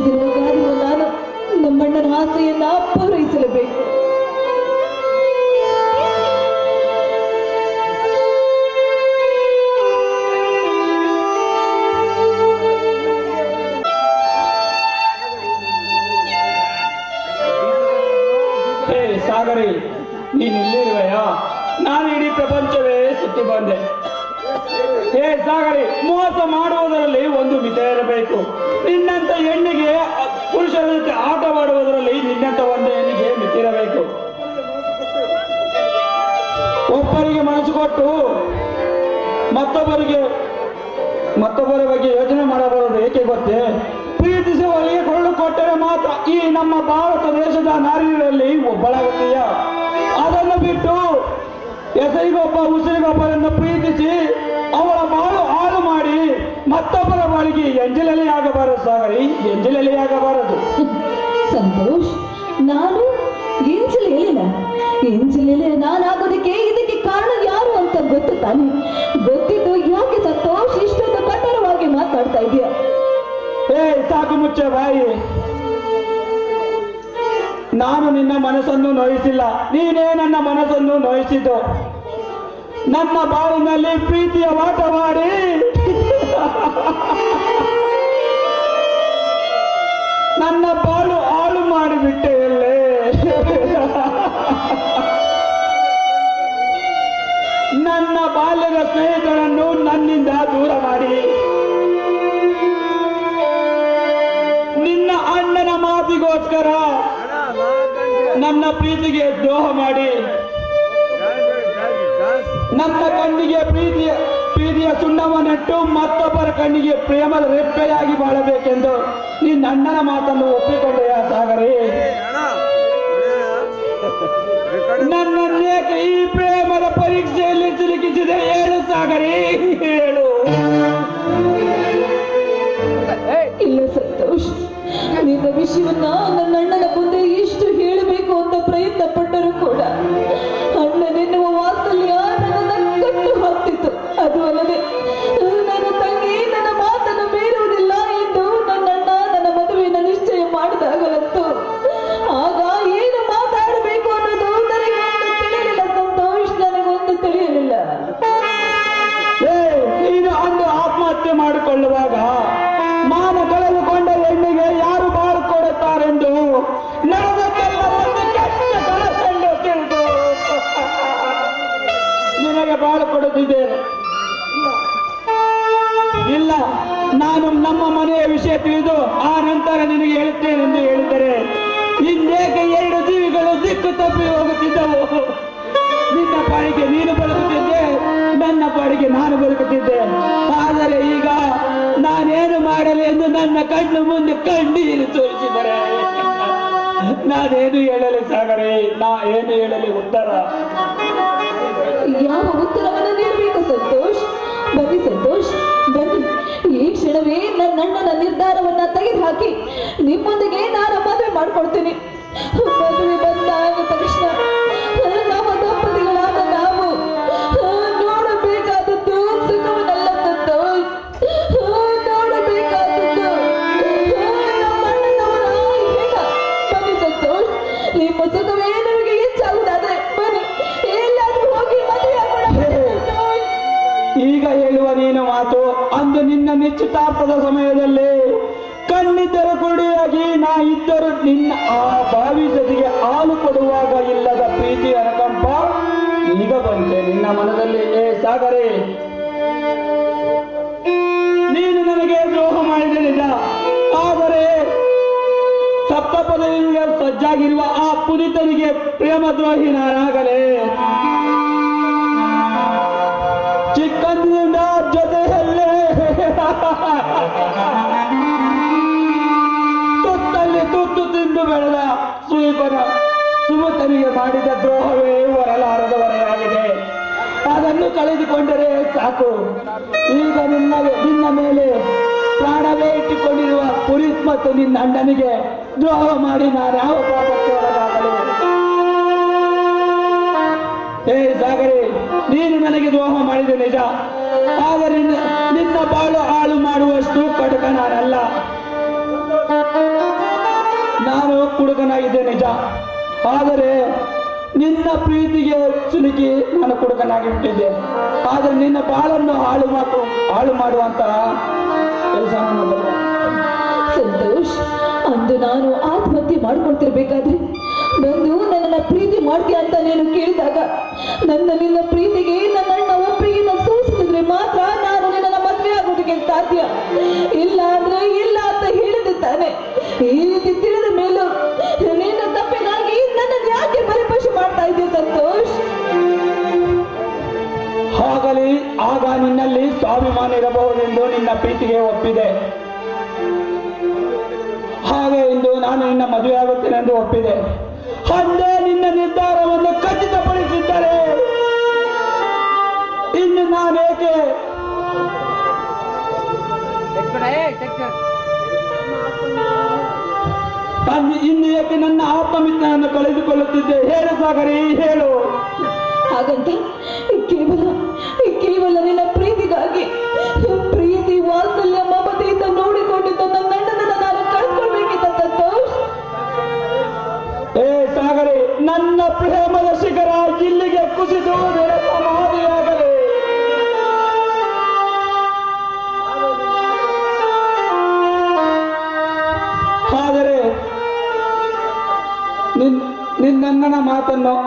ಮುಂದಿರುವಾಗಾದರೂ ನಾನು ನಮ್ಮಣ್ಣನ ಆಸೆಯನ್ನ ಪೂರೈಸಲೇಬೇಕು ಹೇ ಸಾಗರಿ ನೀನು ಇಲ್ಲಿರುವೆಯಾ ನಾನು ಇಡೀ ಪ್ರಪಂಚವೇ ಸುತ್ತಿ ಬಂದೆ ಹೇ ಸಾಗರಿ ಮೋಸ ಮಾಡುವುದರಲ್ಲಿ ಒಂದು ಮಿತ ಇರಬೇಕು ನಿನ್ನಂತ ಹೆಣ್ಣಿಗೆ ಅ- ಪುರುಷರ ಜೊತೆ ಆಟವಾಡುವುದರಲ್ಲಿ ನಿನ್ನಂತ ಒಂದು ಹೆಣ್ಣಿಗೆ ಮಿತಿರಬೇಕು ಒಬ್ಬರಿಗೆ ಮನಸ್ಸು ಕೊಟ್ಟು ಮತ್ತೊಬ್ಬರಿಗೆ ಮತ್ತೊಬ್ಬರ ಬಗ್ಗೆ ಯೋಚನೆ ಮಾಡಬಾರದು ಏಕೆ ಗೊತ್ತೇ ಪ್ರೀತಿಸುವವರಿಗೆ ಕೊಳ್ಳು ಕೊಟ್ಟರೆ ಮಾತ್ರ ಈ ನಮ್ಮ ಭಾರತ ದೇಶದ ನಾರಿಯರಲ್ಲಿ ಒಬ್ಬಳಾಗುತ್ತೀಯ ಅದನ್ನು ಬಿಟ್ಟು ಎಸರಿಗೊಬ್ಬ ಉಸಿರಿಗೊಬ್ಬರನ್ನು ಪ್ರೀತಿಸಿ ಅವಳ ಬಾಳು ಹಾಳು ಮಾಡಿ ಮತ್ತೊಬ್ಬರ ಬಾಳಿಗೆ ಎಂಜಲಲ್ಲಿ ಆಗಬಾರದು ಸಾಗರಿ ಎಂಜಲಲ್ಲಿ ಆಗಬಾರದು ಸಂತೋಷ್ ನಾನು ಎಂಜಲೇಲಿನ ಎಂಜಲೇಲಿ ನಾನಾಗೋದಕ್ಕೆ ಇದಕ್ಕೆ ಕಾರಣ ಯಾರು ಅಂತ ಗೊತ್ತು ತಾನೆ ಗೊತ್ತಿದ್ದು ಯಾಕೆ ಸಂತೋಷ್ ಇಷ್ಟೊಂದು ಕಠೋರವಾಗಿ ಮಾತಾಡ್ತಾ ಇದೆಯಾ ಏ ಸಾಕು ಮುಚ್ಚೆ ಬಾಯಿ ನಾನು ನಿನ್ನ ಮನಸ್ಸನ್ನು ನೋಯಿಸಿಲ್ಲ ನೀನೇ ನನ್ನ ಮನಸ್ಸನ್ನು ನೋಯಿಸಿದ್ದು ನನ್ನ ಬಾಳಿನಲ್ಲಿ ಪ್ರೀತಿಯ ಆಟ ಮಾಡಿ ನನ್ನ ಬಾಳು ಹಾಳು ಮಾಡಿಬಿಟ್ಟೆ ಎಲ್ಲೇ ನನ್ನ ಬಾಲ್ಯದ ಸ್ನೇಹಿತರನ್ನು ನನ್ನಿಂದ ದೂರ ಮಾಡಿ ನಿನ್ನ ಅಣ್ಣನ ಮಾತಿಗೋಸ್ಕರ ನನ್ನ ಪ್ರೀತಿಗೆ ದ್ರೋಹ ಮಾಡಿ ನನ್ನ ಕಣ್ಣಿಗೆ ಪ್ರೀತಿಯ ಪ್ರೀತಿಯ ಸುಣ್ಣವ ನೆಟ್ಟು ಮತ್ತೊಬ್ಬರ ಕಣ್ಣಿಗೆ ಪ್ರೇಮದ ರೆಪ್ಪೆಯಾಗಿ ಬಾಳಬೇಕೆಂದು ನಿನ್ನ ಅಣ್ಣನ ಮಾತನ್ನು ಒಪ್ಪಿಕೊಂಡೆಯ ಸಾಗರಿ ನನ್ನನ್ನೇಕೆ ಈ ಪ್ರೇಮದ ಪರೀಕ್ಷೆಯಲ್ಲಿ ಸಿಲುಕಿಸಿದೆ ಹೇಳು ಸಾಗರಿ ಹೇಳು ಇಲ್ಲ ಸಂತೋಷ್ ನಿನ್ನ ವಿಷಯವನ್ನ ನನ್ನ ಅಣ್ಣನ ಮುಂದೆ ಎಷ್ಟು ಹೇಳಬೇಕು ಅಂತ ಪ್ರಯತ್ನ ಪಟ್ಟರು ಕೂಡ ಅಣ್ಣನೆನ್ನುವ ವಾತ್ಸಲ್ಯ ನನ್ನನ್ನ ಕಟ್ಟು ಹಾಕ್ತಿತ್ತು ಅದು ಅಲ್ಲದೆ ನನ್ನ ತಂಗಿ ನನ್ನ ಮಾತನ್ನು ಮೀರುವುದಿಲ್ಲ ಎಂದು ನನ್ನ ಅಣ್ಣ ನನ್ನ ಮದುವೆಯನ್ನು ನಿಶ್ಚಯ ಮಾಡಿದಾಗಲಂತೂ ಆಗ ಏನು ಮಾತಾಡಬೇಕು ಅನ್ನೋದು ನನಗೊಂದು ತಿಳಿಯಲಿಲ್ಲ ಸಂತೋಷ್ ನನಗೊಂದು ತಿಳಿಯಲಿಲ್ಲ ಏ, ನೀನು ಅಂದು ಆತ್ಮಹತ್ಯೆ ಮಾಡಿಕೊಳ್ಳುವಾಗ ನಾನು ಕಳೆದುಕೊಂಡ ಹೆಣ್ಣಿಗೆ ಯಾರು ಬಾಳು ಕೊಡುತ್ತಾರೆಂದು ನಡೆದಕ್ಕೆಲ್ಲ ಒಂದು ಕೆಟ್ಟ ಕನಸನ್ನು ತಿಳಿದು ನಿನಗೆ ಬಾಳು ಕೊಡುತ್ತಿದ್ದೇನೆ ಇಲ್ಲ ನಾನು ನಮ್ಮ ಮನೆಯ ವಿಷಯ ತಿಳಿದು ಆ ನಂತರ ನಿನಗೆ ಹೇಳುತ್ತೇನೆ ಎಂದು ಹೇಳಿದರೆ ಇನ್ನೇಕೆ ಎರಡು ಜೀವಿಗಳು ದಿಕ್ಕು ತಪ್ಪಿ ಹೋಗುತ್ತಿದ್ದವು ನಿನ್ನ ಪಾಡಿಗೆ ನೀನು ಬದುಕುತ್ತಿದ್ದೆ ನನ್ನ ಪಾಡಿಗೆ ನಾನು ಬದುಕುತ್ತಿದ್ದೆ ಆದರೆ ಈಗ ನಾನೇನು ಮಾಡಲಿ ಎಂದು ನನ್ನ ಕಣ್ಣು ಮುಂದೆ ಕಣ್ಣೀರು ತೋರಿಸಿದರೆ ನಾನೇನು ಹೇಳಲಿ ಸಾಗರೆ ನಾ ಏನು ಹೇಳಲಿ ಉತ್ತರ ಯಾವ ಉತ್ತರವನ್ನು ನೀಡಬೇಕು ಸಂತೋಷ್ ಬನ್ನಿ ಸಂತೋಷ್ ಬನ್ನಿ ಈ ಕ್ಷಣವೇ ನನ್ನ ಅಣ್ಣನ ನಿರ್ಧಾರವನ್ನ ತೆಗೆದುಹಾಕಿ ನಿಮ್ಮೊಂದಿಗೆ ನಾನು ಮದುವೆ ಮಾಡ್ಕೊಳ್ತೀನಿ ಮದುವೆ ಬಂದಾದ ತಕ್ಷಣ ನಮ್ಮ ದಂಪತಿಗಳಾದ ನಾವು ನೋಡಬೇಕಾದದ್ದು ಸುಖವನ್ನಲ್ಲ ಸಂತೋಷ್ ನೋಡಬೇಕಾದದ್ದು ನಮ್ಮ ಅಣ್ಣನವರ ಹೆಣ ಬನ್ನಿ ಸಂತೋಷ್ ನಿಮ್ಮ ಸುಖವೇ ನಮಗೆ ಹೆಚ್ಚಾಗುವುದಾದ್ರೆ ಬನ್ನಿ ಎಲ್ಲಾದ್ರೂ ಹೋಗಿ ಮದುವೆ ಆಗೋಣ ಸಂತೋಷ್. ಈಗ ಹೇಳುವ ನೀನು ಮಾತು ಅಂದು ನಿನ್ನ ನಿಶ್ಚಿತಾರ್ಥದ ಸಮಯದಲ್ಲಿ ಕಣ್ಣಿದ್ದರು ಕುಡಿಯಾಗಿ ನಾ ಇದ್ದರು ನಿನ್ನ ಆ ಭಾವಿಸದಿಗೆ ಹಾಲು ಕೊಡುವಾಗ ಇಲ್ಲದ ಪ್ರೀತಿ ಅನುಕಂಪ ಈಗ ಬಂತೆ ನಿನ್ನ ಮನದಲ್ಲಿ ಏ ಸಾಗರೆ ನೀನು ನನಗೆ ದ್ರೋಹ ಮಾಡಿದ ನಿಜ ಆದರೆ ಸಪ್ತಪದವಿಗೆ ಸಜ್ಜಾಗಿರುವ ಆ ಪುನಿತನಿಗೆ ಪ್ರೇಮ ದ್ರೋಹಿ ನಾನಾಗಲೇ ಚಿಕ್ಕಂದಿನಿಂದ ಜೊತೆಯಲ್ಲೇ ತುತ್ತಲ್ಲಿ ತುತ್ತು ತಿಂದು ಬೆಳೆದ ಸುಯಿಪನ ಸುಮತನಿಗೆ ಮಾಡಿದ ದ್ರೋಹವೇ ಹೊರಲಾರದ ಹೊರೆಯಾಗಿದೆ ಅದನ್ನು ಕಳೆದುಕೊಂಡರೆ ಸಾಕು ಈಗ ನಿನ್ನ ನಿನ್ನ ಮೇಲೆ ಪ್ರಾಣವೇ ಇಟ್ಟುಕೊಂಡಿರುವ ಪುರೀತ್ ಮತ್ತು ನಿನ್ನ ಅಣ್ಣನಿಗೆ ದ್ರೋಹ ಮಾಡಿ ನಾನು ಯಾವ ಪಾಪಕ್ಕೆ ಒಳಗಾಗಲಿ ಏ ಸಾಗರಿ ನೀನು ನನಗೆ ದ್ರೋಹ ಮಾಡಿದ ನಿಜ ಆದರೆ ನಿನ್ನ- ನಿನ್ನ ಬಾಳು ಹಾಳು ಮಾಡುವಷ್ಟು ಕಟಕ ನಾನಲ್ಲ ನಾನು ಕುಡುಕನಾಗಿದ್ದೆ ನಿಜ ಆದರೆ ನಿನ್ನ ಪ್ರೀತಿಗೆ ಸಿಲುಕಿ ನಾನು ಕುಡುಕನಾಗಿ ಬಿಟ್ಟಿದ್ದೆ ಆದರೆ ನಿನ್ನ ಬಾಳನ್ನು ಹಾಳು ಮಾತು ಹಾಳು ಮಾಡುವಂತಹ ಕೆಲಸ ನನ್ನದಲ್ಲ. ಸಂತೋಷ್ ಅಂದು ನಾನು ಆತ್ಮಹತ್ಯೆ ಮಾಡ್ಕೊಳ್ತಿರ್ಬೇಕಾದ್ರೆ ಬಂದು ನನ್ನನ್ನ ಪ್ರೀತಿ ಮಾಡ್ತೀಯ ಅಂತ ನೀನು ಕೇಳಿದಾಗ ನನ್ನ ನಿನ್ನ ಪ್ರೀತಿಗೆ ನನ್ನ ಅಣ್ಣ ಒಪ್ಪಿಗೆನ ಸೂಚಿಸಿದ್ರೆ ಮಾತ್ರ ನಾನು ನಿನ್ನ ಮದುವೆ ಆಗೋದಕ್ಕೆ ಸಾಧ್ಯ ಇಲ್ಲ ಅಂದ್ರೆ ಇಲ್ಲ ಅಂತ ಹೇಳಿದಿದ್ದಾನೆ ಈ ರೀತಿ ತಿಳಿದ ಮೇಲೂ ನಿನ್ನ ತಪ್ಪಿಗಾಗಿ ನನ್ನನ್ನು ಯಾಕೆ ಪರಿಪೋಷ ಮಾಡ್ತಾ ಇದ್ದೀಯ ಸಂತೋಷ್ ಆಗಲಿ ಆಗ ನಿನ್ನಲ್ಲಿ ಸ್ವಾಭಿಮಾನ ಇರಬಹುದೆಂದು ನಿನ್ನ ಪ್ರೀತಿಗೆ ಒಪ್ಪಿದೆ ಹಾಗೆ ಇಂದು ನಾನು ನಿನ್ನ ಮದುವೆ ಆಗುತ್ತೇನೆ ಎಂದು ಒಪ್ಪಿದೆ ಅಂದೇ ನಿನ್ನ ನಿರ್ಧಾರವನ್ನು ಖಚಿತಪಡಿಸಿದ್ದರೆ ಇನ್ನು ನಾನೇಕೆ ಅನ್- ಇನ್ನು ಏಕೆ ನನ್ನ ಆತ್ಮಮಿತ್ರನನ್ನು ಕಳೆದುಕೊಳ್ಳುತ್ತಿದ್ದೆ ಹೇಳು ಸಾಗರಿ ಹೇಳು ಹಾಗಂತ ಕೇವಲ ಕೇವಲ ನಿನ್ನ ಪ್ರೀತಿಗಾಗಿ ಪ್ರೀತಿ ವಾತ್ಸಲ್ಯ ಮಮತೆಯಿಂದ ನೋಡಿಕೊಂಡಿದ್ದ ನನ್ನ ಅಣ್ಣನನ್ನ ನಾನು ಕಳ್ಕೊಳ್ಬೇಕಿತ್ತ ಸಂತೋಷ್ ಏ ಸಾಗರಿ ನನ್ನ ಪ್ರೇಮದ ಶಿಖರ ಇಲ್ಲಿಗೆ ಕುಸಿದು ನೆಲ ಸಮಾಧಿಯಾಗಲಿ ಆದರೆ ನಿನ್ ನಿನ್ನಣ್ಣನ ಮಾತನ್ನು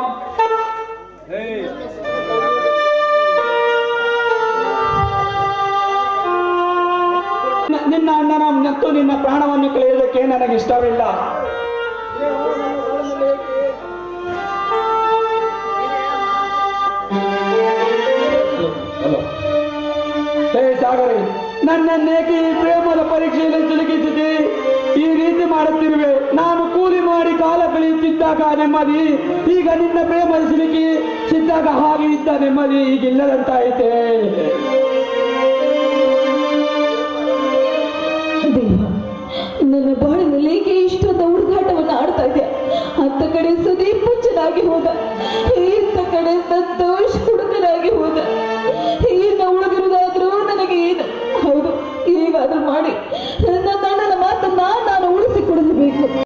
ನ- ನಿನ್ನ ಅಣ್ಣನ ಮತ್ತು ನಿನ್ನ ಪ್ರಾಣವನ್ನು ಕಳೆಯೋದಕ್ಕೆ ನನಗೆ ಇಷ್ಟವಿಲ್ಲ ಹೇ ಸಾಗರಿ ನನ್ನನ್ನೇಕೆ ಈ ಪ್ರೇಮದ ಪರೀಕ್ಷೆಯಲ್ಲಿ ಸಿಲುಕಿಸಿದೆ ಈ ರೀತಿ ಮಾಡುತ್ತಿರುವೆ ನಾನು ಕೂಲಿ ಮಾಡಿ ಕಾಲ ಕಳೆಯುತ್ತಿದ್ದಾಗ ನೆಮ್ಮದಿ ಈಗ ನಿನ್ನ ಪ್ರೇಮದ ಸಿಲುಕಿ ಸಿದ್ದಾಗ ಹಾಗೆ ಇದ್ದ ನೆಮ್ಮದಿ ಈಗ ಇಲ್ಲದಂತಾಯಿತೆ ದೇವ ನನ್ನ ಬಾಳಿನಲ್ಲಿ ಏಕೆ ಇಷ್ಟೊಂದು ಹುಡುಗಾಟವನ್ನು ಆಡ್ತಾ ಇದೆ ಹತ್ತ ಕಡೆ ಸುದೀಪ್ ಹುಚ್ಚನಾಗಿ ಹೋದ ಇತ್ತ ಕಡೆ ಸಂತೋಷ್ ಹುಡುಗನಾಗಿ ಹೋದ